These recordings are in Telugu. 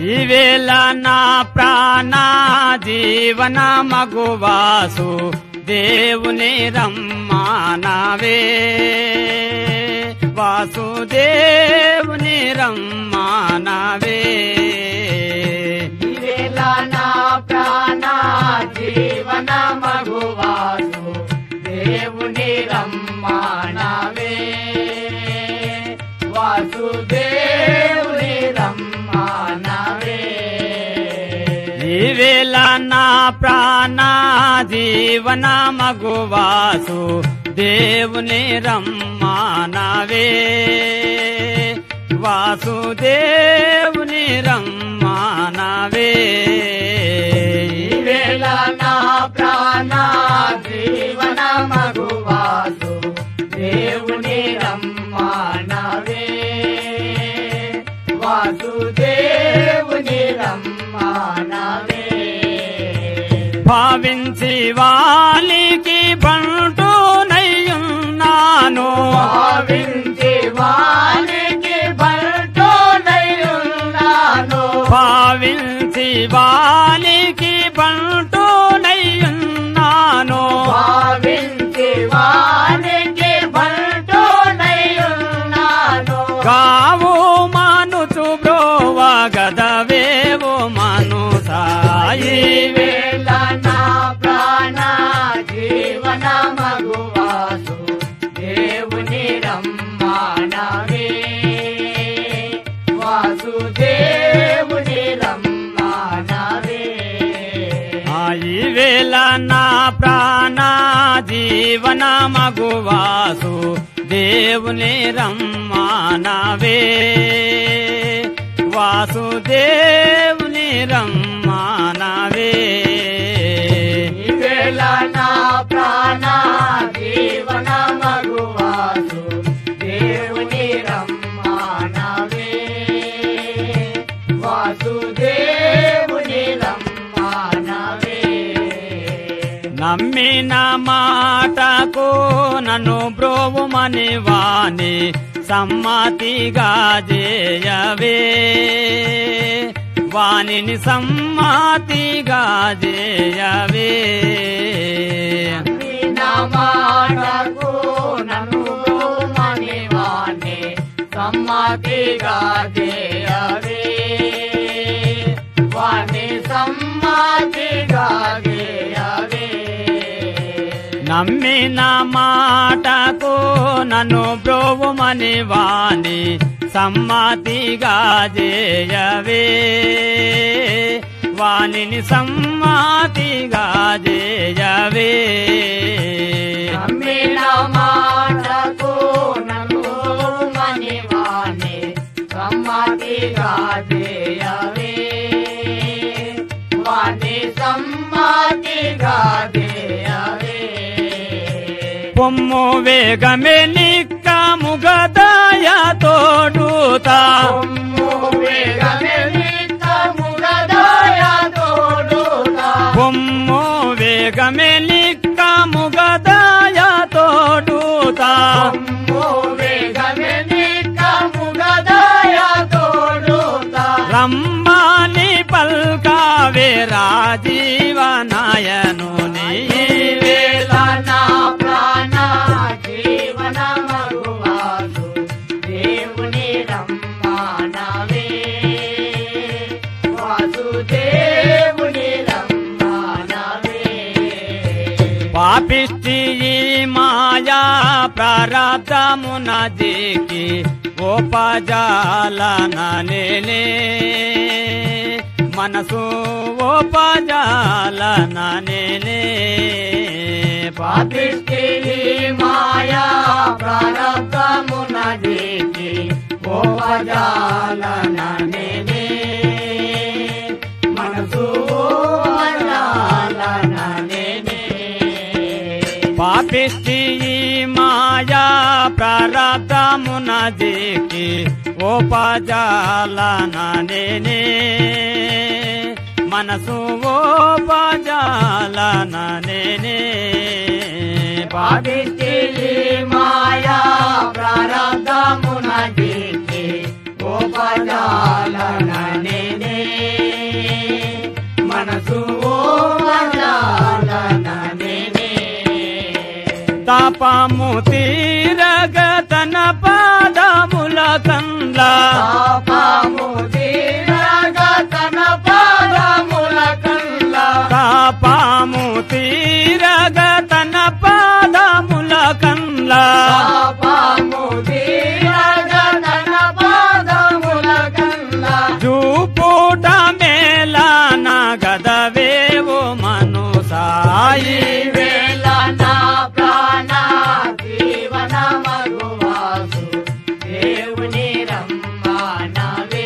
ఈవేళ నా ప్రాణ జీవన మగువాసు దేవుని రమ్మానవే వాసుదేవుని రమ్మానవే ఇవేళ నా ప్రాణ జీవన మగువాసు దేవుని రమ్మానవే వాసుదేవుని రమ్మానవే ఈవేళ నా ప్రాణ జీవన మగువాసు దేవుని రమ్మానవే వాసుదేవుని రమ్మానవే ఈవేళ నా ప్రాణ జీవన మగువాసు దేవుని రమ్మానవే వాసుదేవుని రమ్మానవే భావించి వాలికి బంటునయ్యున్నాను భావించి వానికి బంటోనయ్యున్నాను భావించి వాలికి బంటునయ్యున్నాను భావించి వానికి బంటోనయ్యున్నాను గావు మనుచు బ్రోవ గదవేవు మను సాయి వేళ నా ప్రాణ జీవన మగువాసు దేవుని రమ్మానవే వాసుదేవుని రమ్మానవే ఆయి వేళ నా ప్రాణ జీవన మగువాసు దేవుని రమ్మానవే వాసుదేవుని రమ్మానవే ఈవేళ నా ప్రాణ జీవన మగువాసు దేవుని రమ్మానవే వాసుదేవుని రమ్మానవే నమ్మిన మాటకు నన్ను బ్రోవుమని వాణి సమ్మతిగా చేయవే వాణిని సమ్మతిగా చేయవే నా మాటకు నన్ను మణివాణి సమ్మతిగా చేయవే వాణి సమ్మతిగా చేయవే నమ్మిన మాటకు నన్ను బ్రోవుమని వాణి సమ్మతిగా చేయవే వాణిని సమ్మతిగా చేయవే నమ్మిన మాటకు నన్ను మణివాణి సమ్మతిగా చేయవే వాణి సమ్మతిగా చేయవే పొమ్ము వేగమే నిక్కము గదాయ తోడుతా కొమ్ము వేగమే నిక్కము గదాయ తోడుతా. పొమ్ము వేగమే నిక్కము గదాయ తోడుతా కొమ్ము వేగమే నిక్కము గదాయ తోడుతా. రమ్మాని పల్కావే రాజీవనాయను వేళ నా ప్రాణ జీవన మగువాసు దేవుని రమ్మానవే వాసుదేవుని రమ్మానవే పాపిష్టి ఈ మాయా ప్రారబ్ధమున దికి ఓపజాలననే మనసు ఓపజాలననే పాపి పాపిష్టి మాయా ప్రారబ్ధమున దీకి ఓపజాలననే మనసు ఓపజాలననే పాపిష్టి ఈ మాయా ప్రారబ్ధమున దికి ఓపజాలననే మనసు ఓపజాలననే పాపిష్టి మాయా ప్రారబ్ధమున దీకి ఓపజాలననే పాపము తీరగ తన పాదముల కండ్ల పాపము తీరగా తన పాదముల కళ్ళ పాపము తీరగ తన పాదముల కండ్ల పాపము తీరగా తన పాదముల కళ్ళ చూపుట మేళ గదవేవు మను సాయి వేళ నా ప్రాణ జీవన మగువాసు దేవుని రమ్మానవే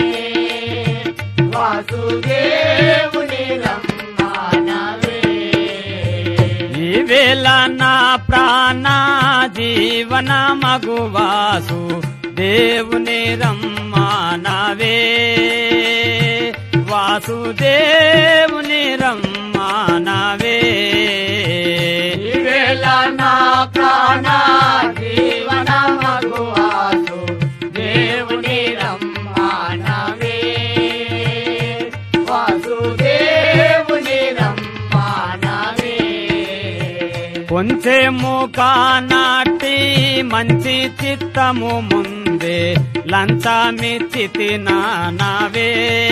వాసుదేవుని రమ్మానవే ఈ వేళ నా ప్రాణ జీవన మగువాసు దేవుని రమ్మానవే వాసుదేవుని రమ్మానవే ఈవేళ నా ప్రాణ జీవన మగువాసు దేవుని రమ్మానవే వాసుదేవుని రమ్మానవే కొంచెము కానాటి మంచి చిత్తము ముందే లంచామిచ్చితి నానవే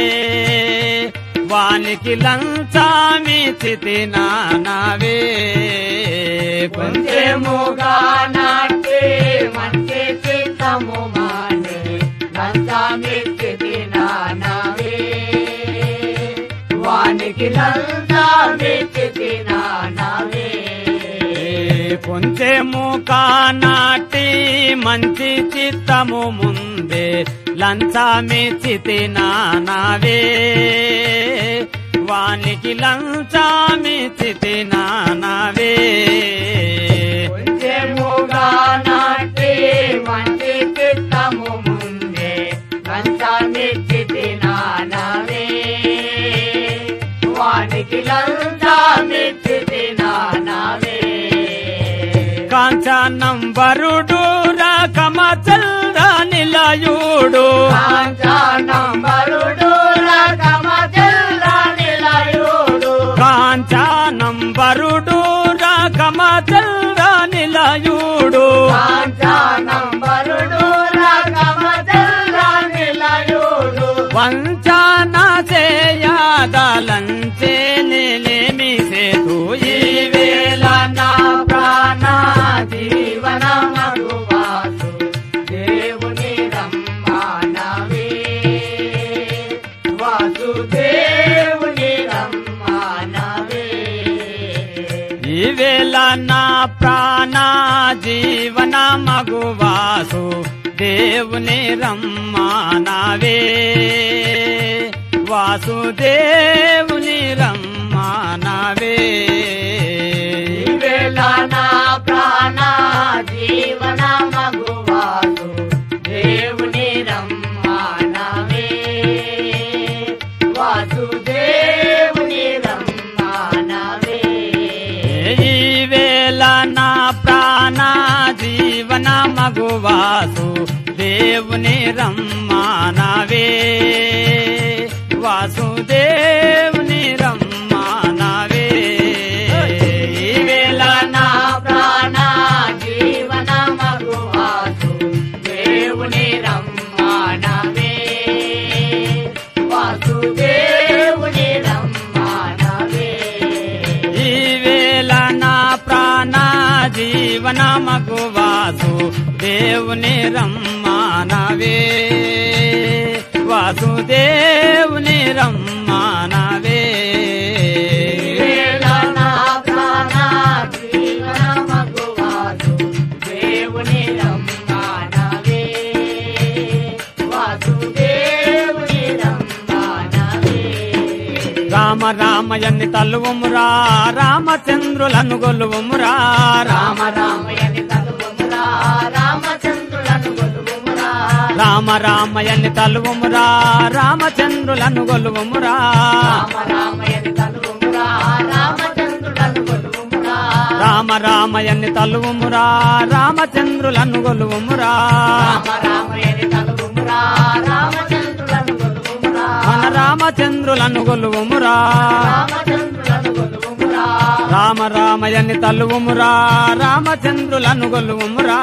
వానికి లంచామిచ్చితి నానవే కొంచెము కొంచెముగా నాటి మంచి చిత్తము మానే లంచామిచ్చి నానవే వానికి లంచామిచ్చి నానవే కొంచెము కానాటి మంచి చిత్తము ముందే లంచామిచ్చితి నానవే వానికి లంచామిచ్చితి నానవే కొంచెముగా నాటి మంచి చిత్తము ముందే లంచామిచ్చి నానవే వానికి లంచామిచ్చి నానవే కాంచనం వరుడు రకమ చల్ద నిలయుడు కాంచానంబరుడు రకమ తెల్ల నిలయుడు కాంచనం వరుడు రకమ చల్ద నిలయుడు కాంచానంబరుడు రకమ తెల్ల నిలయుడు వంచన చేయదలంచే నిలేమి సేతు ఈ వేళ నా ప్రాణ జీవన మగువాసు దేవుని రమ్మానవే వాసుదేవుని రమ్మానవే ఈ వేళ నా ప్రాణ జీవన మగువాసు దేవుని రమ్మానవే వాసుదేవుని రమ్మానవే ఈవేళ నా ప్రాణ జీవన మగువాసు దేవుని రమ్మానవే వాసుదేవుని రమ్మానవే ఈ వేళ నా ప్రాణ జీవన మగువాసు దేవుని రమ్మానవే వాసుదేవుని రమ్మానవే ఈ వేళ నా ప్రాణ జీవన మగువాసు దేవుని రమ్మానవే వాసుదేవుని రమ్మానవే ఈ వేళ నా ప్రాణ జీవన మగువాసు దేవుని రమ్మానవే వాసుదేవుని రమ్మానవే ఈవేళ నా ప్రాణ జీవన మగువాసు దేవుని రమ్మానవే వాసుదేవుని రమ్మానవే రామ రామయన్ని తల్లువుమురా రామచంద్రులను గొలువుమురా రామ రామ రామయని తలువుమురా రామచంద్రులను గొలువుమురా రామ రామయన్ని తల్లువుమురా రామచంద్రులను గొలువుమురా రామ రామయని తలువుమురా రామచంద్రులను గొలువుమురా రామ రామయన్ని తల్లువుమురా రామచంద్రులను గొలువుమురా రామ రామయని తలువుమురా రామచంద్రులను గొలువుమురా మన రామచంద్రులను గొలువుమురా రామచంద్రులను గొలువుమురా రామ రామయని తల్లువుమురా రామచంద్రులను గొల్లువుమురా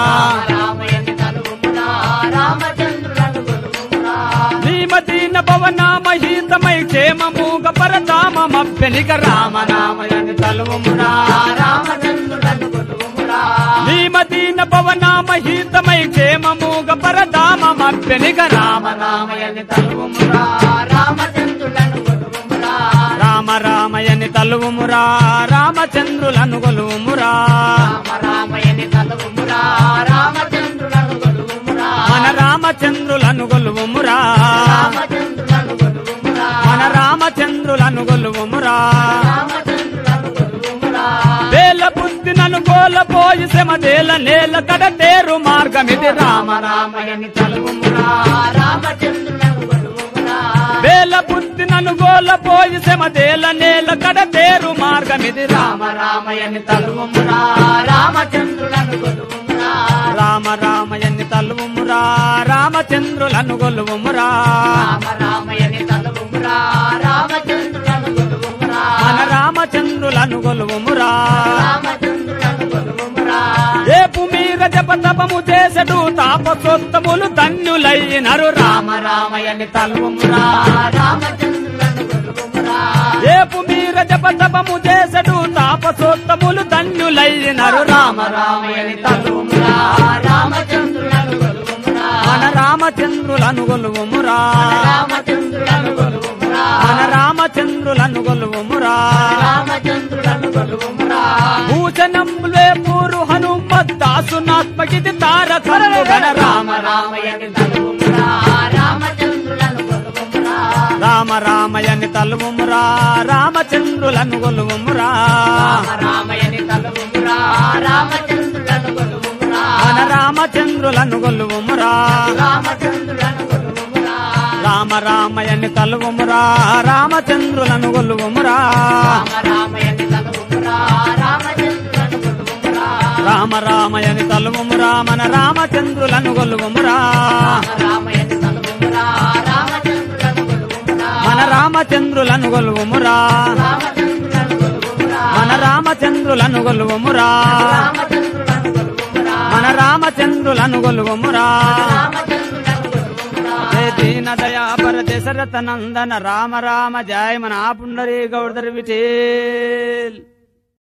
రామయని తలువుమురా రామచంద్రులను కొలువుమురా శ్రీమతీన పవన మహీతమై క్షేమమూగ పరధామమప్పెనిక రామ రామయని తల్లువుమురా రామచంద్రులను కొలువుమురా శ్రీమతీన పవన మహీతమై క్షేమమూగ పరధామమప్పెనిక రామ రామయని తలువుమురా రామచంద్రులను కొలువుమురా రామ రామయని తల్లువుమురా రామచంద్రులను గొలువుమురా రామ రామయని తలువుమురా రామచంద్రులను కొలువుమురా మన రామచంద్రులను గొలువుమురా రామచంద్రులను కొలువుమురా మన రామచంద్రులను గొలువుమురా రామచంద్రులను కొలువుమురా వేల బుద్ధినను గోలపోయి శ్రమదేల నేల కడతేరు మార్గమిది రామ రామయని తలువుమురా రామచంద్రులను కొలువుమురా వేల బుద్ధినను గోలపోయి శ్రమదేల నేల కడతేరు మార్గమిది రామ రామ రామయని తలువుమురా రామచంద్రులను కొలువుమురా రామ రామయన్ని తల్లువుమురా రామచంద్రులను గొలువుమురా రామ రామయని తలువుమురా రామచంద్రులను కొలువుమురా మన రామచంద్రులను గొలువుమురా రామచంద్రులను కొలువుమురా రేపు మీర జప తపము చేసడు తాపసోత్తములు ధన్యులైనరు రామ రామ రామయని తలువుమురా రామచంద్రులను కొలువుమురా రేపు మీర జప తపము చేసడు తాపసోత్తములు ధన్యులైనరు రామ రామ రామయని తలువుమురా రామచంద్రులను కొలువుమురా మన రామచంద్రులను గొలువుమురా రామచంద్రులను కొలువుమురా మన రామచంద్రులను గొలువుమురా రామచంద్రులను కొలువుమురా భూషణంబులే పూరు హనుమద్దాసునాత్మకిది తారకము గణ రామ రామ రామయని తలువుమురా రామచంద్రులను కొలువుమురా రామ రామయని తలువుమురా రామచంద్రులను గొలువుమురా రామ రామయని తలువుమురా రామచంద్రులను కొలువుమురా మన రామచంద్రులను గొలువుమురా రామచంద్రులను కొలువుమురా రామ రామయని తలువుమురా రామచంద్రులను గొలువుమురా రామ రామయని తలువుమురా రామచంద్రులను కొలువుమురా రామ రామయని తలువుమురా మన రామచంద్రులను గొలువుమురా రామ రామయని తలువుమురా రామచంద్రులను కొలువుమురా మన రామచంద్రులను గొలువుమురా రామచంద్రులను కొలువుమురా మన రామచంద్రులను గొలువుమురా రామచంద్రులను కొలువుమురా మన రామచంద్రులను గొలువుమురా రామచంద్రులను కొలువుమురా జయ దీన దయాపర దశరథ నందన రామ రామ జయ మన పుండరీ గౌడర్ విఠేల్